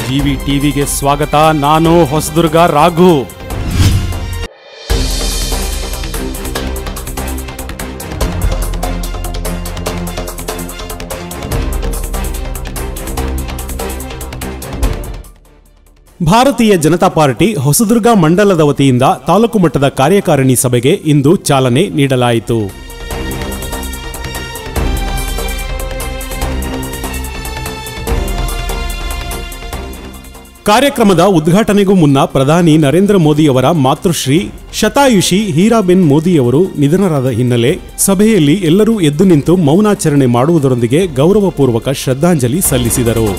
GV ಟಿವಿಗೆ ಸ್ವಾಗತ ನಾನು ಹೊಸದುರ್ಗ ರಾಘು ಭಾರತೀಯ ಜನತಾ ಪಾರ್ಟಿ ಹೊಸದುರ್ಗ ಮಂಡಲದ ವತಿಯಿಂದ ತಾಲೂಕು ಮಟ್ಟದ ಕಾರ್ಯಕಾರಿಣಿ ಸಭೆಗೆ ಇಂದು ಚಾಲನೆ ನೀಡಲಾಯಿತು ಕಾರ್ಯಕ್ರಮದ ಉದ್ಘಾಟನೆಗೂ ಮುನ್ನ ಪ್ರಧಾನಿ ನರೇಂದ್ರ ಮೋದಿಯವರ ಮಾತೃಶ್ರೀ ಶತಾಯುಷಿ ಹೀರಾಬೆನ್ ಮೋದಿಯವರು ನಿಧನರಾದ ಹಿನ್ನೆಲೆ ಸಭೆಯಲ್ಲಿ ಎಲ್ಲರೂ ಎದ್ದು ನಿಂತು ಮೌನಾಚರಣೆ ಮಾಡುವುದರೊಂದಿಗೆ ಗೌರವಪೂರ್ವಕ ಶ್ರದ್ಧಾಂಜಲಿ ಸಲ್ಲಿಸಿದರು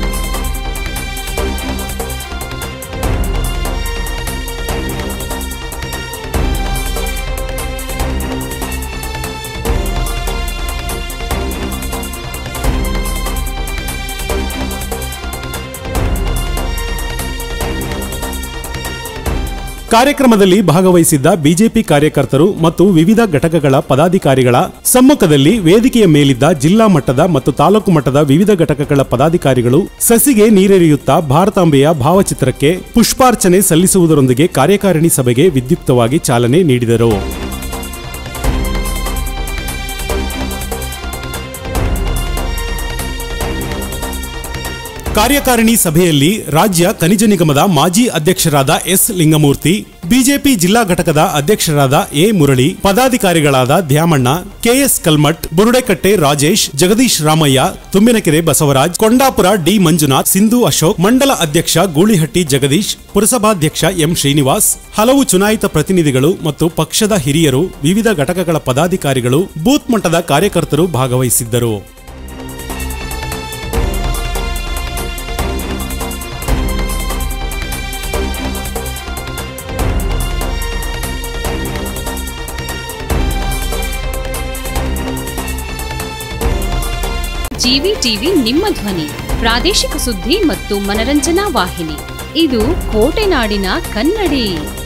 ಕಾರ್ಯಕ್ರಮದಲ್ಲಿ ಭಾಗವಹಿಸಿದ್ದ ಬಿಜೆಪಿ ಕಾರ್ಯಕರ್ತರು ಮತ್ತು ವಿವಿಧ ಘಟಕಗಳ ಪದಾಧಿಕಾರಿಗಳ ಸಮ್ಮುಖದಲ್ಲಿ ವೇದಿಕೆಯ ಮೇಲಿದ್ದ ಜಿಲ್ಲಾ ಮಟ್ಟದ ಮತ್ತು ತಾಲೂಕು ಮಟ್ಟದ ವಿವಿಧ ಘಟಕಗಳ ಪದಾಧಿಕಾರಿಗಳು ಸಸಿಗೆ ನೀರೆರೆಯುತ್ತಾ ಭಾರತಾಂಬೆಯ ಭಾವಚಿತ್ರಕ್ಕೆ ಪುಷ್ಪಾರ್ಚನೆ ಸಲ್ಲಿಸುವುದರೊಂದಿಗೆ ಕಾರ್ಯಕಾರಿಣಿ ಸಭೆಗೆ ವಿದ್ಯುಕ್ತವಾಗಿ ಚಾಲನೆ ನೀಡಿದರು ಕಾರ್ಯಕಾರಿಣಿ ಸಭೆಯಲ್ಲಿ ರಾಜ್ಯ ಖನಿಜ ನಿಗಮದ ಮಾಜಿ ಅಧ್ಯಕ್ಷರಾದ ಎಸ್ ಲಿಂಗಮೂರ್ತಿ ಬಿಜೆಪಿ ಜಿಲ್ಲಾ ಘಟಕದ ಅಧ್ಯಕ್ಷರಾದ ಎ ಮುರಳಿ ಪದಾಧಿಕಾರಿಗಳಾದ ದ್ಯಾಮಣ್ಣ ಕೆಎಸ್ ಕಲ್ಮಠ್ ಬುರುಡೆಕಟ್ಟೆ ರಾಜೇಶ್ ಜಗದೀಶ್ ರಾಮಯ್ಯ ತುಂಬಿನಕೆರೆ ಬಸವರಾಜ್ ಕೊಂಡಾಪುರ ಡಿ ಮಂಜುನಾಥ್ ಸಿಂಧು ಅಶೋಕ್ ಮಂಡಲ ಅಧ್ಯಕ್ಷ ಗೂಳಿಹಟ್ಟಿ ಜಗದೀಶ್ ಪುರಸಭಾಧ್ಯಕ್ಷ ಎಂ ಶ್ರೀನಿವಾಸ್ ಹಲವು ಚುನಾಯಿತ ಪ್ರತಿನಿಧಿಗಳು ಮತ್ತು ಪಕ್ಷದ ಹಿರಿಯರು ವಿವಿಧ ಘಟಕಗಳ ಪದಾಧಿಕಾರಿಗಳು ಬೂತ್ ಮಟ್ಟದ ಕಾರ್ಯಕರ್ತರು ಭಾಗವಹಿಸಿದ್ದರು ಜಿವಿ ಟಿವಿ ನಿಮ್ಮ ಧ್ವನಿ ಪ್ರಾದೇಶಿಕ ಸುದ್ದಿ ಮತ್ತು ಮನರಂಜನಾ ವಾಹಿನಿ ಇದು ಕೋಟೆನಾಡಿನ ಕನ್ನಡಿ